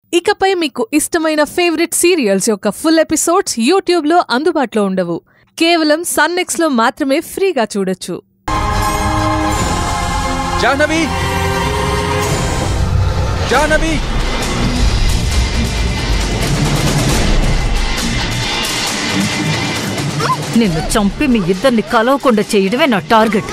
ఇకపై మీకు ఇష్టమైన ఫేవరెట్ సీరియల్స్ యొక్క ఫుల్ ఎపిసోడ్స్ యూట్యూబ్లో అందుబాటులో ఉండవు కేవలం సన్నెక్స్లో మాత్రమే ఫ్రీగా చూడొచ్చు జాహ్నవి జాహ్నవి నిన్ను చంపి మీ ఇద్దరిని కలవకుండా చేయడమే నా టార్గెట్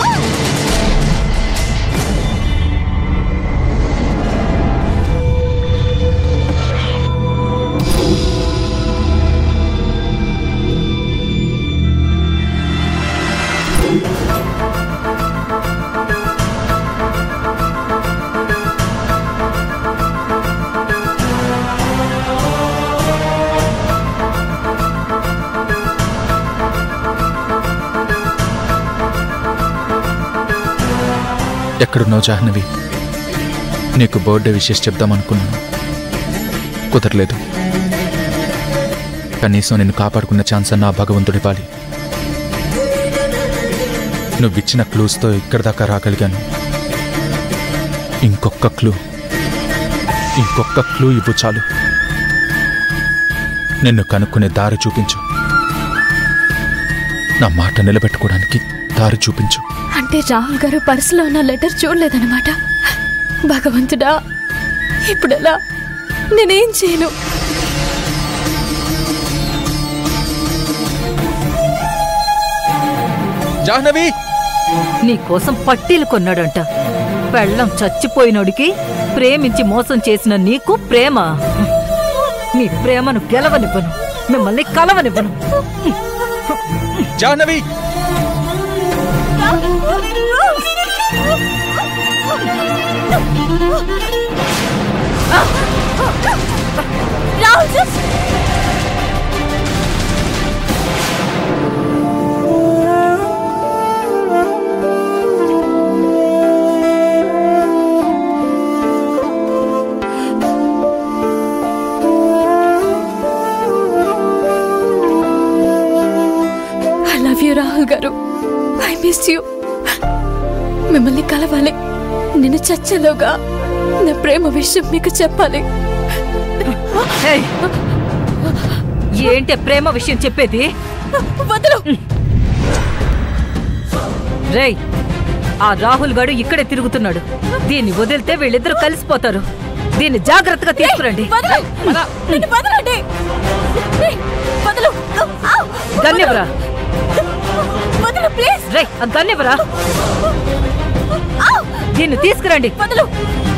ఎక్కడున్నావు జాహ్నవి నీకు బర్త్డే విషెస్ చెప్దామనుకున్నాను కుదరలేదు కనీసం నిన్ను కాపాడుకున్న ఛాన్స్ అన్న ఆ భగవంతుడివ్వాలి నువ్విచ్చిన క్లూస్తో ఇక్కడి దాకా రాగలిగాను ఇంకొక క్లూ ఇంకొక క్లూ ఇవ్వు చాలు నిన్ను కనుక్కునే దారి చూపించు నా మాట నిలబెట్టుకోవడానికి దారి చూపించు అంటే రాహుల్ గారు పర్సులో ఉన్న లెటర్ చూడలేదన్నమాట భగవంతుడా ఇప్పుడెలా నేనేం చేయను జాహ్నవి నీ కోసం పట్టీలు కొన్నాడంట పెళ్ళం చచ్చిపోయినోడికి ప్రేమించి మోసం చేసిన నీకు ప్రేమ నీ ప్రేమను గెలవనివ్వను మిమ్మల్ని కలవనివ్వను Jahnavi I love you Rahul గారు ఐ మిస్ యూ మిమ్మల్ని కలవాలి నేను చచ్చేలోగా నా ప్రేమ విషయం మీకు చెప్పాలి ఏయ్! ఏంటే ప్రేమ విషయం చెప్పేది వదలు రేయ్ ఆ రాహుల్ గాడు ఇక్కడే తిరుగుతున్నాడు దీన్ని వదిలితే వీళ్ళిద్దరూ కలిసిపోతారు దీన్ని జాగ్రత్తగా తీసుకురండి వదలు నన్ను వదలండి ఏయ్, వదలు ఆవ్! గన్నెవరా వదలు ప్లీజ్ రేయ్ ఆ గన్నెవరా ఆవ్! దీన్ని తీసుకురండి వదలు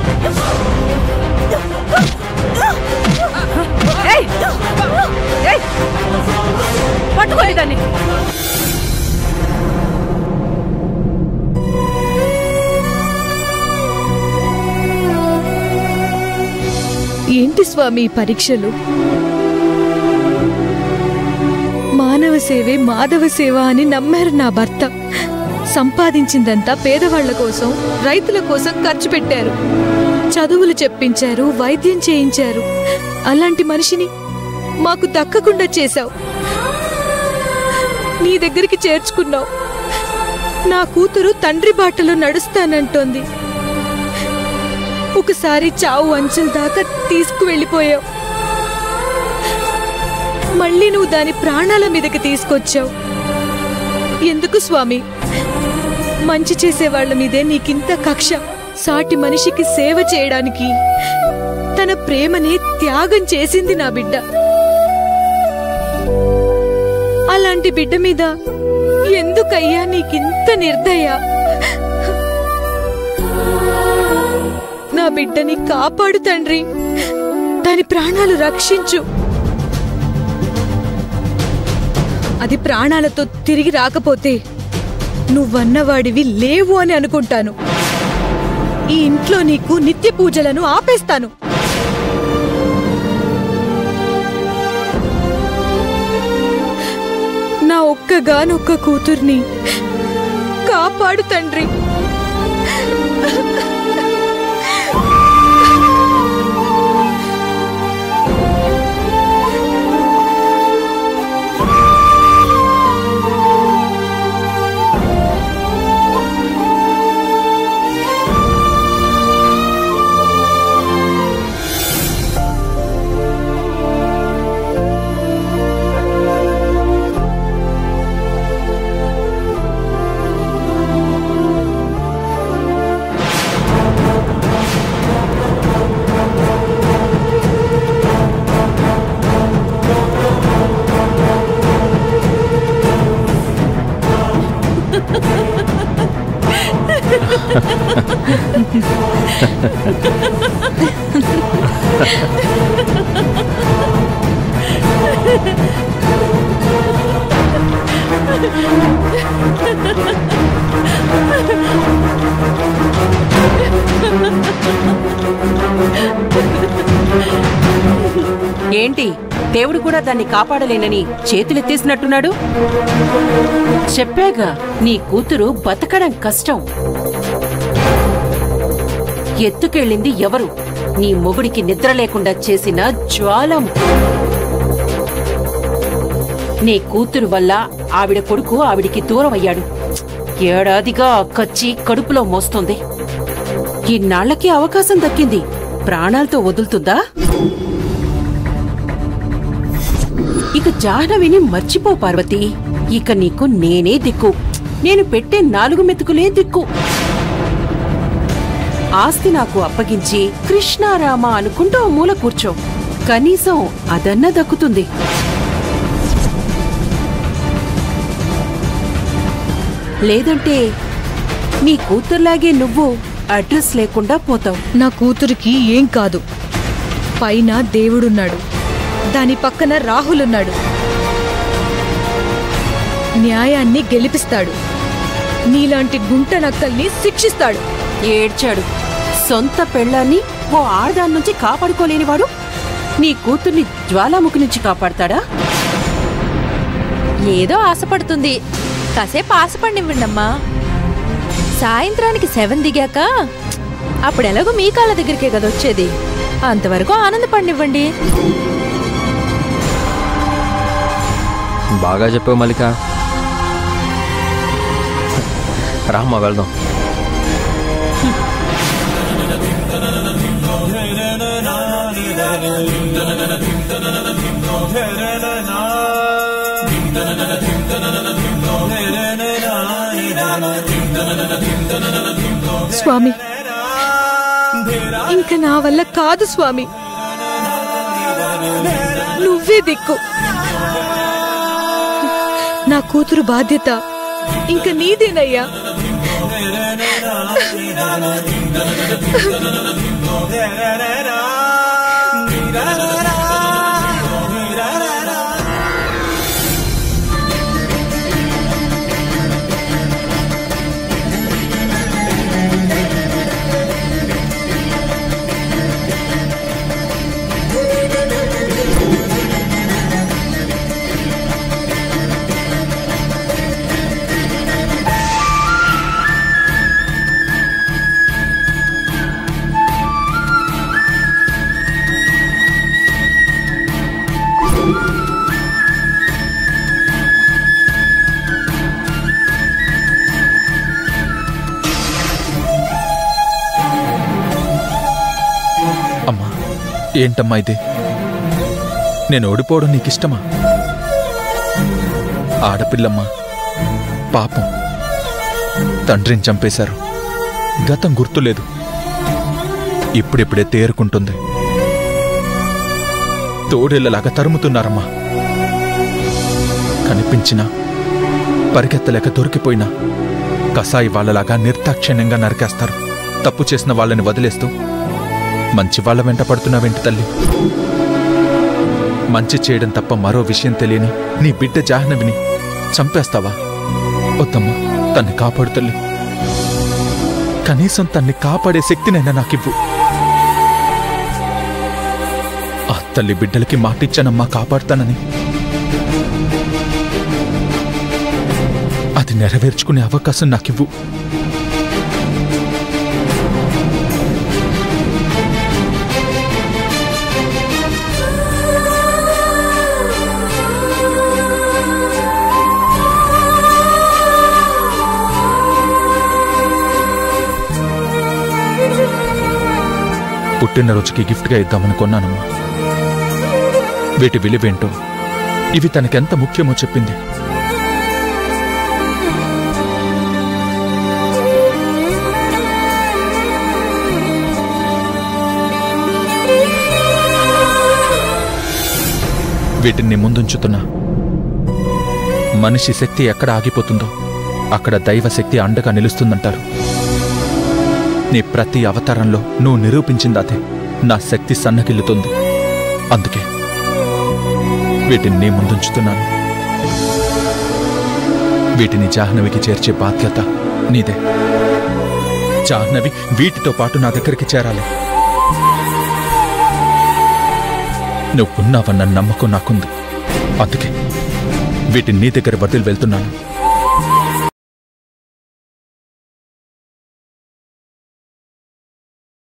ఏయ్! ఏయ్! పట్టుకోండి దాన్ని ఏంటి స్వామి ఈ పరీక్షలు మానవ సేవే మాధవ సేవ అని నమ్మారు నా భర్త సంపాదించిందంతా పేదవాళ్ల కోసం రైతుల కోసం ఖర్చు పెట్టారు చదువులు చెప్పించారు వైద్యం చేయించారు అలాంటి మనిషిని మాకు దక్కకుండా చేశావు నీ దగ్గరికి చేర్చుకున్నావు నా కూతురు తండ్రి బాటలో నడుస్తానంటోంది ఒకసారి చావు అంచుల దాకా తీసుకువెళ్ళిపోయావు మళ్ళీ నువ్వు దాని ప్రాణాల మీదకి తీసుకొచ్చావు ఎందుకు స్వామి మంచి చేసే వాళ్ళ మీదే నీకింత కక్ష సాటి మనిషికి సేవ చేయడానికి తన ప్రేమని త్యాగం చేసింది నా బిడ్డ అలాంటి బిడ్డ మీద ఎందుకయ్యా నీకింత నిర్దయ నా బిడ్డని కాపాడు తండ్రి దాని ప్రాణాలు రక్షించు అది ప్రాణాలతో తిరిగి రాకపోతే నువ్వన్నవాడివి లేవు అని అనుకుంటాను ఈ ఇంట్లో నీకు నిత్య పూజలను ఆపేస్తాను నా ఒక్కగానొక్క కూతుర్ని కాపాడు తండ్రి ఏంటి దేవుడు కూడా దాన్ని కాపాడలేనని చేతులెత్తేసినట్టున్నాడు చెప్పాగా నీ కూతురు బతకడం కష్టం ఎత్తుకెళ్ళింది ఎవరు నీ మొగుడికి నిద్ర లేకుండా చేసిన జ్వాలం నీ కూతురు వల్ల ఆవిడ కొడుకు ఆవిడికి దూరం అయ్యాడు ఏడాదిగా ఆ కచ్చి కడుపులో మోస్తుంది ఇన్నాళ్లకి అవకాశం దక్కింది ప్రాణాలతో వదులుతుందా ఇక జాహ్నవిని మర్చిపో పార్వతి ఇక నీకు నేనే దిక్కు నేను పెట్టే నాలుగు మెతుకులే దిక్కు ఆస్తి నాకు అప్పగించి కృష్ణారామ అనుకుంటూ ఓ మూల కూర్చో కనీసం అదన్న దక్కుతుంది లేదంటే నీ కూతుర్లాగే నువ్వు అడ్రస్ లేకుండా పోతావు నా కూతురికి ఏం కాదు పైన దేవుడున్నాడు దాని పక్కన రాహులున్నాడు న్యాయాన్ని గెలిపిస్తాడు నీలాంటి గుంట నక్కల్ని శిక్షిస్తాడు ఏడ్చాడు సొంత పెళ్ళాన్ని ఓ ఆడదాని నుంచి కాపాడుకోలేనివాడు నీ కూతుర్ని జ్వాలాముఖి నుంచి కాపాడతాడా ఏదో ఆశపడుతుంది కాసేపు ఆశపడినివ్వండమ్మా సాయంత్రానికి సెవెన్ దిగాక అప్పుడు ఎలాగో మీ కాళ్ళ దగ్గరికే కదా వచ్చేది అంతవరకు ఆనందపడినివ్వండి బాగా చెప్పావు మల్లిక రామ్మా వెళ్దాం స్వామి ఇంక నా వల్ల కాదు స్వామి నువ్వే దిక్కు నా కూతురు బాధ్యత ఇంక నీదేనయ్యా అమ్మా ఏంటమ్మా ఇది నేను ఓడిపోవడం నీకిష్టమా ఆడపిల్లమ్మా పాపం తండ్రిని చంపేశారు గతం గుర్తులేదు ఇప్పుడిప్పుడే తేరుకుంటుంది తోడేళ్లలాగా తరుముతున్నారమ్మా కనిపించినా పరిగెత్తలేక దొరికిపోయినా కసాయి వాళ్ళలాగా నిర్దాక్షిణ్యంగా నరికేస్తారు తప్పు చేసిన వాళ్ళని వదిలేస్తూ మంచి వాళ్ళ వెంట పడుతున్నావేంటి తల్లి మంచి చేయడం తప్ప మరో విషయం తెలియని నీ బిడ్డ జాహ్నవిని చంపేస్తావా వద్దమ్మా తన్ని కాపాడు తల్లి కనీసం తన్ని కాపాడే శక్తినైనా నాకివ్వు ఆ తల్లి బిడ్డలకి మాటిచ్చానమ్మా కాపాడుతానని అది నెరవేర్చుకునే అవకాశం నాకివ్వు పుట్టినరోజుకి గిఫ్ట్గా ఇద్దామని కొన్నానమ్మా వీటి విలువేంటో ఇవి తనకెంత ముఖ్యమో చెప్పింది వీటిని ముందుంచుతున్నా మనిషి శక్తి ఎక్కడ ఆగిపోతుందో అక్కడ దైవ శక్తి అండగా నిలుస్తుందంటారు నీ ప్రతి అవతారంలో నువ్వు నిరూపించింది అదే నా శక్తి సన్నగిల్లుతుంది అందుకే వీటిని నీ ముందుంచుతున్నాను వీటిని జాహ్నవికి చేర్చే బాధ్యత నీదే జాహ్నవి వీటితో పాటు నా దగ్గరికి చేరాలి నువ్వున్నావన్న నమ్మకం నాకుంది అందుకే వీటిని నీ దగ్గర వదిలి వెళ్తున్నాను